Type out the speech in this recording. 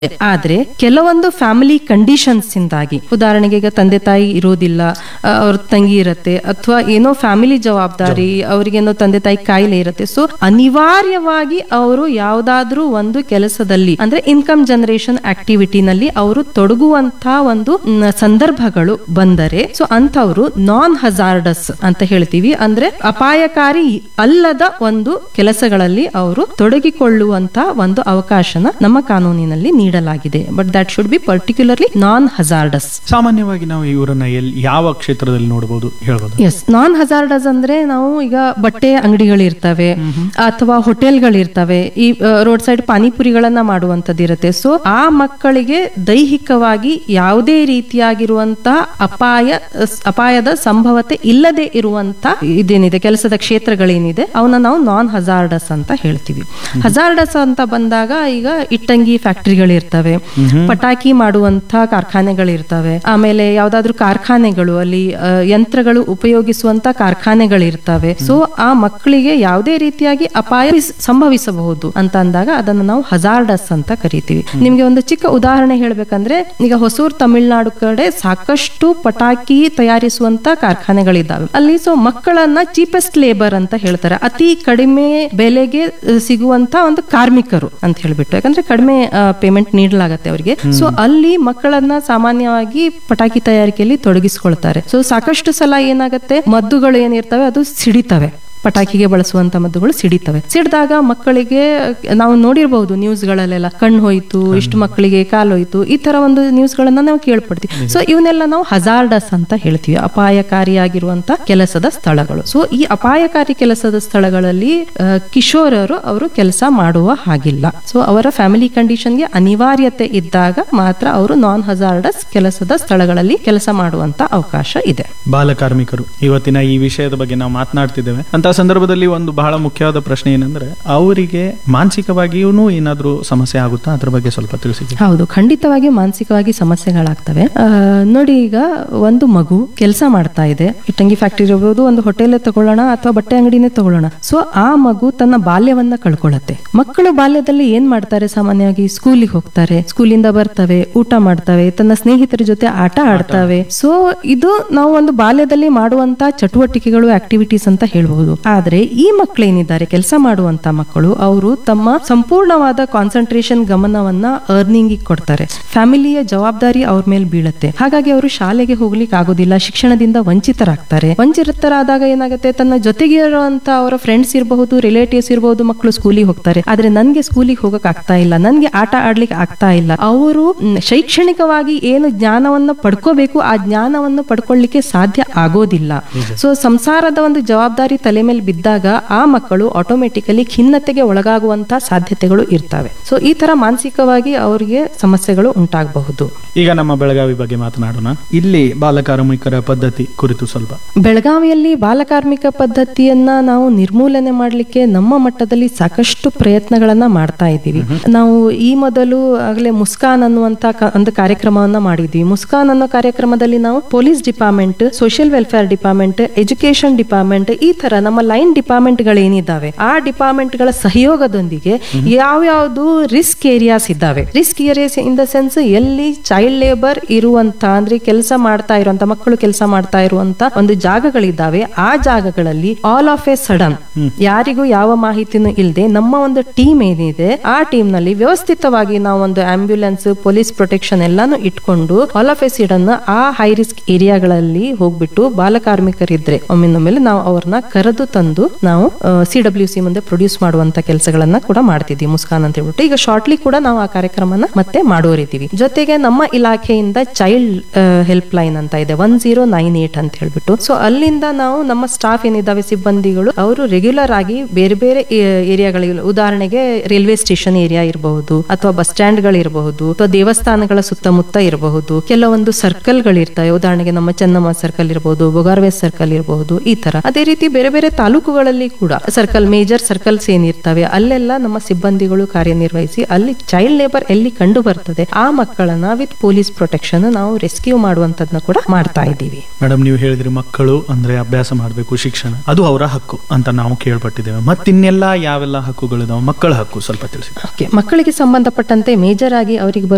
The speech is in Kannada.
ಆದ್ರೆ ಕೆಲವೊಂದು ಫ್ಯಾಮಿಲಿ ಕಂಡೀಷನ್ಸ್ ಇಂದಾಗಿ ಉದಾಹರಣೆಗೆ ಈಗ ತಂದೆ ತಾಯಿ ಇರೋದಿಲ್ಲ ಆ, ಅವ್ರ ತಂಗಿ ಇರತ್ತೆ ಅಥವಾ ಏನೋ ಫ್ಯಾಮಿಲಿ ಜವಾಬ್ದಾರಿ ಅವರಿಗೇನೋ ತಂದೆ ತಾಯಿ ಕಾಯಿಲೆ ಇರುತ್ತೆ ಸೊ ಅನಿವಾರ್ಯವಾಗಿ ಅವರು ಯಾವ್ದಾದ್ರೂ ಒಂದು ಕೆಲಸದಲ್ಲಿ ಅಂದ್ರೆ ಇನ್ಕಮ್ ಜನರೇಷನ್ ಆಕ್ಟಿವಿಟಿನಲ್ಲಿ ಅವರು ತೊಡಗುವಂತ ಒಂದು ಮ್, ಸಂದರ್ಭಗಳು ಬಂದರೆ ಸೊ ಅಂತವರು ನಾನ್ ಹಜಾರ್ಡಸ್ ಅಂತ ಹೇಳ್ತೀವಿ ಅಂದ್ರೆ ಅಪಾಯಕಾರಿ ಅಲ್ಲದ ಒಂದು ಕೆಲಸಗಳಲ್ಲಿ ಅವರು ತೊಡಗಿಕೊಳ್ಳುವಂತ ಒಂದು ಅವಕಾಶನ ನಮ್ಮ ಕಾನೂನಿನಲ್ಲಿ ನೀಡಲಾಗಿದೆ but that should be particularly non hazardous ಸಾಮಾನ್ಯವಾಗಿ ನಾವು ಇವರನ್ನ ಎಲ್ಲಿ ಯಾವ ಕ್ಷೇತ್ರದಲ್ಲಿ ನೋಡಬಹುದು ಹೇಳ್ಬೋದು ಎಸ್ ನಾನ್ ಹಜಾರ್ಡಸ್ ಅಂದ್ರೆ ನಾವು ಈಗ ಬಟ್ಟೆ ಅಂಗಡಿಗಳಿರ್ತವೆ ಅಥವಾ ಹೋಟೆಲ್ಗಳಿರ್ತವೆ ಈ ರೋಡ್ ಸೈಡ್ ಪಾನಿಪುರಿಗಳನ್ನ ಮಾಡುವಂತದ್ದು ಇರುತ್ತೆ ಸೊ ಆ ಮಕ್ಕಳಿಗೆ ದೈಹಿಕವಾಗಿ ಯಾವುದೇ ರೀತಿಯಾಗಿರುವಂತಹ ಅಪಾಯ ಸ್- ಅಪಾಯದ ಸಂಭವತೆ ಇಲ್ಲದೆ ಇರುವಂತ ಇದೇನಿದೆ ಕೆಲಸದ ಕ್ಷೇತ್ರಗಳೇನಿದೆ ಅವನ್ನ ನಾವು ನಾನ್ ಹಜಾರ್ಡಸ್ ಅಂತ ಹೇಳ್ತೀವಿ ಹಜಾರ್ಡಸ್ ಅಂತ ಬಂದಾಗ ಈಗ ಇಟ್ಟಂಗಿ ಫ್ಯಾಕ್ಟರಿಗಳಿರ್ತವೆ ಪಟಾಕಿ ಮಾಡುವಂತ ಕಾರ್ಖಾನೆಗಳಿರ್ತವೆ ಆಮೇಲೆ ಯಾವ್ದಾದ್ರು ಕಾರ್ಖಾನೆಗಳು ಅಲ್ಲಿ ಆ, ಯಂತ್ರಗಳು ಉಪಯೋಗಿಸುವಂತ ಕಾರ್ಖಾನೆಗಳಿರ್ತವೆ ಸೊ ಆ ಮಕ್ಕಳಿಗೆ ಯಾವುದೇ ರೀತಿಯಾಗಿ ಅಪಾಯ ವಿಸ್- ಸಂಭವಿಸಬಹುದು ಅಂತ ಅಂದಾಗ ಅದನ್ನು ನಾವು ಹಜಾರ್ಡಸ್ ಅಂತ ಕರಿತೀವಿ ನಿಮ್ಗೆ ಒಂದು ಚಿಕ್ಕ ಉದಾಹರಣೆ ಹೇಳ್ಬೇಕಂದ್ರೆ ಈಗ ಹೊಸೂರ್ ತಮಿಳ್ನಾಡು ಕಡೆ ಸಾಕಷ್ಟು ಪಟಾಕಿ ತಯಾರಿಸುವಂತ ಕಾರ್ಖಾನೆಗಳಿದ್ದಾವೆ ಅಲ್ಲಿ ಸೊ ಮಕ್ಕಳನ್ನ ಚೀಪೆಸ್ಟ್ ಲೇಬರ್ ಅಂತ ಹೇಳ್ತಾರೆ ಅತಿ ಕಡಿಮೆ ಬೆಲೆಗೆ ಅಹ್, ಸಿಗುವಂತ ಒಂದು ಕಾರ್ಮಿಕರು ಅಂತ ಹೇಳ್ಬಿಟ್ಟು ಯಾಕಂದ್ರೆ ಕಡಿಮೆ ಪೇಮೆಂಟ್ ನೀಡಲಾಗತ್ತೆ ಅವರಿಗೆ ಸೊ ಅಲ್ಲಿ ಮಕ್ಕಳನ್ನ ಸಾಮಾನ್ಯವಾಗಿ ಪಟಾಕಿ ತಯಾರಿಕೆಯಲ್ಲಿ ತೊಡಗಿಸ್ಕೊಳ್ತಾರೆ ಸೊ ಸಾಕಷ್ಟು ಸಲ ಏನಾಗತ್ತೆ ಮದ್ದುಗಳು ಏನಿರ್ತವೆ ಅದು ಸಿಡಿತವೆ ಪಟಾಕಿಗೆ ಬಳಸುವಂತ ಮದ್ದುಗಳು ಸಿಡಿತವೆ ಸಿಡಿದಾಗ ಮಕ್ಕಳಿಗೆ ನಾವು ನೋಡಿರ್ಬಹುದು ನ್ಯೂಸ್ಗಳಲ್ಲೆಲ್ಲ ಕಣ್ಣು ಹೋಯ್ತು ಇಷ್ಟು ಮಕ್ಕಳಿಗೆ ಕಾಲು ಹೋಯ್ತು ಈ ತರ ಒಂದು ನ್ಯೂಸ್ ಗಳನ್ನ ನಾವು ಕೇಳ್ಪಡ್ತೀವಿ ಸೊ ಇವನ್ನೆಲ್ಲ ನಾವು ಹಜಾರ್ಡಸ್ ಅಂತ ಹೇಳ್ತೀವಿ ಅಪಾಯಕಾರಿಯಾಗಿರುವಂತ ಕೆಲಸದ ಸ್ಥಳಗಳು ಸೊ ಈ ಅಪಾಯಕಾರಿ ಕೆಲಸದ ಸ್ಥಳಗಳಲ್ಲಿ ಆ, ಕಿಶೋರರು ಅವರು ಕೆಲಸ ಮಾಡುವ ಹಾಗಿಲ್ಲ ಸೊ ಅವರ ಫ್ಯಾಮಿಲಿ ಕಂಡೀಷನ್ಗೆ ಅನಿವಾರ್ಯತೆ ಇದ್ದಾಗ ಮಾತ್ರ ಅವರು ನಾನ್ ಹಜಾರ್ಡಸ್ ಕೆಲಸದ ಸ್ಥಳಗಳಲ್ಲಿ ಕೆಲಸ ಮಾಡುವಂತ ಅವಕಾಶ ಇದೆ ಬಾಲಕಾರ್ಮಿಕರು ಇವತ್ತಿನ ಈ ವಿಷಯದ ಬಗ್ಗೆ ನಾವು ಮಾತನಾಡ್ತಿದ್ದೇವೆ ಅಂತ ಸಂದರ್ಭದಲ್ಲಿ ಒಂದು ಬಹಳ ಮುಖ್ಯವಾದ ಪ್ರಶ್ನೆ ಏನಂದ್ರೆ ಅವರಿಗೆ ಮಾನಸಿಕವಾಗಿಯೂ ಏನಾದ್ರೂ ಸಮಸ್ಯೆ ಆಗುತ್ತಾ ಅದ್ರ ಬಗ್ಗೆ ಸ್ವಲ್ಪ ತಿಳಿಸಿ ಹೌದು ಖಂಡಿತವಾಗಿ ಮಾನಸಿಕವಾಗಿ ಸಮಸ್ಯೆಗಳಾಗ್ತವೆ ಆ, ನೋಡಿ ಈಗ ಒಂದು ಮಗು ಕೆಲಸ ಮಾಡ್ತಾ ಇದೆ ಇಟ್ಟಂಗಿ ಫ್ಯಾಕ್ಟರಿ ಇರಬಹುದು ಒಂದು ಹೋಟೆಲ್ ತಗೊಳ್ಳೋಣ ಅಥವಾ ಬಟ್ಟೆ ಅಂಗಡಿನೇ ತಗೊಳ್ಳೋಣ ಸೊ ಆ ಮಗು ತನ್ನ ಬಾಲ್ಯವನ್ನ ಕಳ್ಕೊಳ್ಳುತ್ತೆ ಮಕ್ಕಳು ಬಾಲ್ಯದಲ್ಲಿ ಏನ್ ಮಾಡ್ತಾರೆ ಸಾಮಾನ್ಯವಾಗಿ ಸ್ಕೂಲಿಗೆ ಹೋಗ್ತಾರೆ ಸ್ಕೂಲಿಂದ ಬರ್ತವೆ ಊಟ ಮಾಡ್ತವೆ ತನ್ನ ಸ್ನೇಹಿತರ ಜೊತೆ ಆಟ ಆಡ್ತವೆ ಸೊ ಇದು ನಾವು ಒಂದು ಬಾಲ್ಯದಲ್ಲಿ ಮಾಡುವಂತ ಚಟುವಟಿಕೆಗಳು ಆಕ್ಟಿವಿಟೀಸ್ ಅಂತ ಹೇಳ್ಬಹುದು ಆದ್ರೆ ಈ ಮಕ್ಕಳೇನಿದ್ದಾರೆ ಕೆಲಸ ಮಾಡುವಂತ ಮಕ್ಕಳು ಅವರು ತಮ್ಮ ಸಂಪೂರ್ಣವಾದ ಕಾನ್ಸಂಟ್ರೇಷನ್ ಗಮನವನ್ನ ಅರ್ನಿಂಗ್ ಕೊಡ್ತಾರೆ ಫ್ಯಾಮಿಲಿಯ ಜವಾಬ್ದಾರಿ ಅವ್ರ ಮೇಲೆ ಬೀಳುತ್ತೆ ಹಾಗಾಗಿ ಅವರು ಶಾಲೆಗೆ ಹೋಗ್ಲಿಕ್ಕೆ ಆಗೋದಿಲ್ಲ ಶಿಕ್ಷಣದಿಂದ ವಂಚಿತರಾಗ್ತಾರೆ ವಂಚಿತರಾದಾಗ ಏನಾಗುತ್ತೆ ತನ್ನ ಜೊತೆಗೆ ಇರುವಂತ ಅವರ ಫ್ರೆಂಡ್ಸ್ ಇರಬಹುದು ರಿಲೇಟಿವ್ಸ್ ಇರಬಹುದು ಮಕ್ಕಳು ಸ್ಕೂಲಿಗೆ ಹೋಗ್ತಾರೆ ಆದ್ರೆ ನನ್ಗೆ ಸ್ಕೂಲಿಗೆ ಹೋಗಕ್ ಆಗ್ತಾ ಇಲ್ಲ ನನ್ಗೆ ಆಟ ಆಡ್ಲಿಕ್ಕೆ ಆಗ್ತಾ ಇಲ್ಲ ಅವರು ಮ್, ಶೈಕ್ಷಣಿಕವಾಗಿ ಏನು ಜ್ಞಾನವನ್ನು ಪಡ್ಕೋಬೇಕು ಆ ಜ್ಞಾನವನ್ನು ಪಡ್ಕೊಳ್ಳಿಕ್ಕೆ ಸಾಧ್ಯ ಆಗೋದಿಲ್ಲ ಸೊ ಸಂಸಾರದ ಒಂದು ಜವಾಬ್ದಾರಿ ತಲೆ ಮೇಲೆ ಬಿದ್ದಾಗ ಆ ಮಕ್ಕಳು ಆಟೋಮೆಟಿಕಲಿ ಖಿನ್ನತೆಗೆ ಒಳಗಾಗುವಂತ ಸಾಧ್ಯತೆಗಳು ಇರ್ತವೆ ಸೊ ಈ ತರ ಮಾನಸಿಕವಾಗಿ ಅವರಿಗೆ ಸಮಸ್ಯೆಗಳು ಉಂಟಾಗಬಹುದು ಈಗ ನಮ್ಮ ಬೆಳಗಾವಿ ಬಗ್ಗೆ ಮಾತನಾಡೋಣ ಇಲ್ಲಿ ಬಾಲಕಾರ್ಮಿಕರ ಪದ್ಧತಿ ಕುರಿತು ಸ್ವಲ್ಪ ಬೆಳಗಾವಿಯಲ್ಲಿ ಬಾಲಕಾರ್ಮಿಕ ಪದ್ಧತಿಯನ್ನ ನಾವು ನಿರ್ಮೂಲನೆ ಮಾಡಲಿಕ್ಕೆ ನಮ್ಮ ಮಟ್ಟದಲ್ಲಿ ಸಾಕಷ್ಟು ಪ್ರಯತ್ನಗಳನ್ನ ಮಾಡ್ತಾ ಇದ್ದೀವಿ ನಾವು ಈ ಮೊದಲು ಆಗಲೇ ಮುಸ್ಕಾನ್ ಅನ್ನುವಂತ ಕ- ಒಂದು ಕಾರ್ಯಕ್ರಮವನ್ನ ಮಾಡಿದ್ವಿ ಮುಸ್ಕಾನ್ ಅನ್ನೋ ಕಾರ್ಯಕ್ರಮದಲ್ಲಿ ನಾವು police department social welfare department education department ಈ ತರ ನಮ್ಮ ಲೈನ್ ಡಿಪಾರ್ಟ್ಮೆಂಟ್ ಗಳೇನಿದ್ದಾವೆ ಆ ಡಿಪಾರ್ಟ್ಮೆಂಟ್ ಗಳ ಸಹಯೋಗದೊಂದಿಗೆ ಯಾವ್ಯಾವ್ದು ರಿಸ್ಕ್ ಏರಿಯಾಸ್ ಇದ್ದಾವೆ risk areas in the sense ಎಲ್ಲಿ ಚೈಲ್ಡ್ ಲೇಬರ್ ಇರುವಂತ ಅಂದ್ರೆ ಕೆಲಸ ಮಾಡ್ತಾ ಇರುವಂತ ಮಕ್ಕಳು ಕೆಲಸ ಮಾಡ್ತಾ ಇರುವಂತ ಒಂದು ಜಾಗಗಳಿದ್ದಾವೆ ಆ ಜಾಗಗಳಲ್ಲಿ ಆಲ್ ಆಫ್ ಎ ಸಡನ್ ಯಾರಿಗೂ ಯಾವ ಮಾಹಿತಿನೂ ಇಲ್ಲದೆ ನಮ್ಮ ಒಂದು ಟೀಮ್ ಏನಿದೆ ಆ ಟೀಮ್ ನಲ್ಲಿ ವ್ಯವಸ್ಥಿತವಾಗಿ ನಾವು ಒಂದು ಆಂಬ್ಯುಲೆನ್ಸ್ ಪೊಲೀಸ್ ಪ್ರೊಟೆಕ್ಷನ್ ಎಲ್ಲಾನು ಇಟ್ಕೊಂಡು ಆಲ್ ಆಫ್ ಎ ಸಡನ್ ಆ ಹೈ ರಿಸ್ಕ್ ಏರಿಯಾಗಳಲ್ಲಿ ಹೋಗ್ಬಿಟ್ಟು ಬಾಲಕಾರ್ಮಿಕರಿದ್ರೆ ಒಮ್ಮಿಂದೊಮ್ಮೆಲೆ ನಾವು ಅವ್ರನ್ನ ಕರೆದು ತಂದು ನಾವು ಸಿ ಡಬ್ಲ್ಯೂ ಸಿ ಮುಂದೆ ಪ್ರೊಡ್ಯೂಸ್ ಮಾಡುವಂತ ಕೆಲಸಗಳನ್ನ ಕೂಡ ಮಾಡ್ತಿದ್ವಿ ಮುಸ್ಕಾನ್ ಅಂತ ಹೇಳ್ಬಿಟ್ಟು ಈಗ ಶಾರ್ಟ್ಲಿ ಕೂಡ ನಾವು ಆ ಕಾರ್ಯಕ್ರಮನ ಮತ್ತೆ ಮಾಡೋರಿದ್ದೀವಿ ಜೊತೆಗೆ ನಮ್ಮ ಇಲಾಖೆಯಿಂದ ಚೈಲ್ಡ್ ಹೆಲ್ಪ್ ಲೈನ್ ಅಂತ ಇದೆ ಒನ್ ಜೀರೋ ನೈನ್ ಏಟ್ ಅಂತ ಹೇಳ್ಬಿಟ್ಟು ಸೊ ಅಲ್ಲಿಂದ ನಾವು ನಮ್ಮ ಸ್ಟಾಫ್ ಏನಿದ್ದಾವೆ ಸಿಬ್ಬಂದಿಗಳು ಅವರು ರೆಗ್ಯುಲರ್ ಆಗಿ ಬೇರೆ ಬೇರೆ ಏರಿಯಾಗಳಿಗೆ ಉದಾಹರಣೆಗೆ ರೈಲ್ವೆ ಸ್ಟೇಷನ್ ಏರಿಯಾ ಇರಬಹುದು ಅಥವಾ ಬಸ್ ಸ್ಟ್ಯಾಂಡ್ ಗಳಿರಬಹುದು ಅಥವಾ ದೇವಸ್ಥಾನಗಳ ಸುತ್ತಮುತ್ತ ಇರಬಹುದು ಕೆಲವೊಂದು ಸರ್ಕಲ್ ಗಳಿರ್ತವೆ ಉದಾಹರಣೆಗೆ ನಮ್ಮ ಚೆನ್ನಮ್ಮ ಸರ್ಕಲ್ ಇರಬಹುದು ಬೊಗಾರ್ವೆ ಸರ್ಕಲ್ ಇರಬಹುದು ಈ ತರ ಅದೇ ರೀತಿ ಬೇರೆ ಬೇರೆ ತಾಲೂಕುಗಳಲ್ಲಿ ಕೂಡ ಸರ್ಕಲ್ ಮೇಜರ್ ಸರ್ಕಲ್ಸ್ ಏನಿರ್ತವೆ ಅಲ್ಲೆಲ್ಲ ನಮ್ಮ ಸಿಬ್ಬಂದಿಗಳು ಕಾರ್ಯನಿರ್ವಹಿಸಿ ಅಲ್ಲಿ ಚೈಲ್ಡ್ ಲೇಬರ್ ಎಲ್ಲಿ ಕಂಡು ಬರ್ತದೆ ಆ ಮಕ್ಕಳನ್ನ ವಿತ್ ಪೊಲೀಸ್ ಪ್ರೊಟೆಕ್ಷನ್ ನಾವು ರೆಸ್ಕ್ಯೂ ಮಾಡುವಂತದ್ನ ಕೂಡ ಮಾಡ್ತಾ ಇದ್ದೀವಿ ಮೇಡಮ್ ನೀವು ಹೇಳಿದ್ರಿ ಮಕ್ಕಳು ಅಂದ್ರೆ ಅಭ್ಯಾಸ ಮಾಡಬೇಕು ಶಿಕ್ಷಣ ಅದು ಅವರ ಹಕ್ಕು ಅಂತ ನಾವು ಕೇಳ್ಪಟ್ಟಿದ್ದೇವೆ ಮತ್ತಿನ್ನೆಲ್ಲ ಯಾವೆಲ್ಲ ಹಕ್ಕುಗಳಿದಾವೆ ಮಕ್ಕಳ ಹಕ್ಕು ಸ್ವಲ್ಪ ತಿಳಿಸಿ ಓಕೆ ಮಕ್ಕಳಿಗೆ ಸಂಬಂಧಪಟ್ಟಂತೆ ಮೇಜರ್ ಆಗಿ ಅವರಿಗೆ